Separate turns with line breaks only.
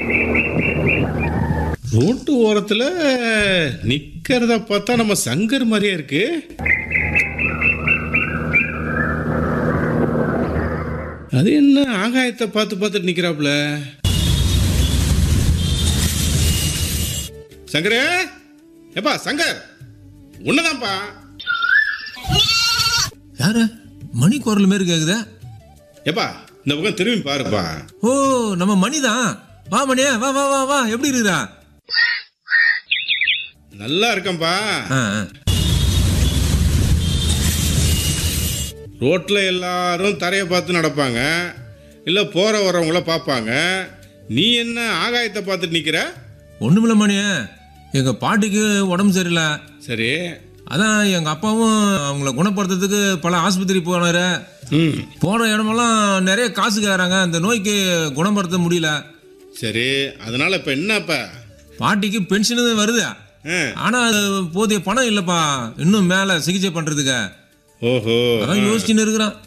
Road ஓரத்துல நிக்கிறத பார்த்தா நம்ம சங்கர் மாதிரியே இருக்கு அது என்ன ஆகாயத்தை பார்த்து பார்த்துட்டு நிக்கிறாப்புல சங்கரே ஏப்பா சங்கர் உன்னதான்ப்பா
யாரு மணி குரல் மாரி கேக்குதா
ஏப்பா இந்த பக்கம் திரும்பி பாருப்பா
ஓ நம்ம மணி தான் வா மணியா வா வா வா வா எப்படி இருக்கிறா
நல்லா இருக்கேன்ப்பா
ஆ, ஆ.
ரோட்ல எல்லாரும் தரையை பார்த்து நடப்பாங்க இல்லை போற வரவங்கள பார்ப்பாங்க நீ என்ன ஆகாயத்தை பார்த்துட்டு நிக்கிற
ஒண்ணுமில்ல மணியா எங்க பாட்டிக்கு உடம்பு சரியில்லை
சரி
அதான் எங்க அப்பாவும் அவங்கள குணப்படுத்துறதுக்கு பல ஆஸ்பத்திரி போனாரு
ம்
போன இடமெல்லாம் நிறைய காசு கேக்குறாங்க அந்த நோய்க்கு குணப்படுத்த முடியல
சரி அதனால இப்போ என்னப்பா
பாட்டிக்கு பென்ஷனு வருது
ஆ,
ஆனா அது போதிய பணம் இல்லப்பா இன்னும் மேல சிகிச்சை பண்றதுக்கு
ஓஹோ
அதான் யோசிச்சுன்னு இருக்கிறான்